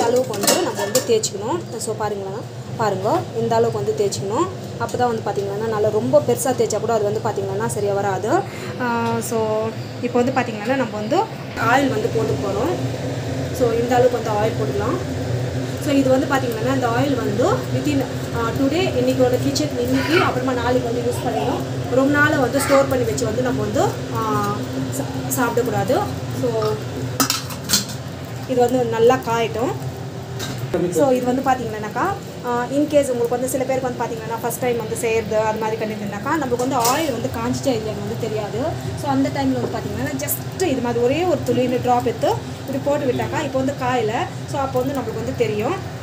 அளவுக்கு வந்து நம்ம வந்து தேய்ச்சிக்கணும் ஸோ பாருங்களேன் பாருங்க இந்த அளவுக்கு வந்து தேய்ச்சிக்கணும் அப்போ தான் வந்து பார்த்திங்கன்னா நல்லா ரொம்ப பெருசாக தேய்ச்சா கூட அது வந்து பார்த்திங்கன்னா சரியாக வராது ஸோ இப்போ வந்து பார்த்திங்கன்னா நம்ம வந்து ஆயில் வந்து போட்டு போகிறோம் ஸோ இந்த அளவுக்கு வந்து ஆயில் போட்டுக்கலாம் ஸோ இது வந்து பார்த்திங்கன்னா இந்த ஆயில் வந்து வித்தின் டுடே இன்றைக்கோட கிச்சன் இன்னைக்கு அப்புறமா நாளைக்கு வந்து யூஸ் பண்ணிடணும் ரொம்ப நாள் வந்து ஸ்டோர் பண்ணி வச்சு வந்து நம்ம வந்து ஆஹ், சா- சாப்பிடக்கூடாது ஸோ இது வந்து நல்லா காயட்டும் ஸோ இது வந்து பார்த்தீங்கன்னாக்கா இன்கேஸ் உங்களுக்கு வந்து சில பேருக்கு வந்து பார்த்தீங்கன்னா ஃபஸ்ட் டைம் வந்து செய்கிறது அது மாதிரி பண்ணியிருந்தாக்கா நம்மளுக்கு வந்து ஆயில் வந்து காஞ்சிச்சா இல்லைன்னு வந்து தெரியாது ஸோ அந்த டைமில் வந்து பார்த்தீங்கன்னா ஜஸ்ட் இது மாதிரி ஒரே ஒரு துளி ட்ராப் எடுத்து இப்படி போட்டு விட்டாக்கா இப்போ வந்து காயில் ஸோ அப்போ வந்து நம்மளுக்கு வந்து தெரியும்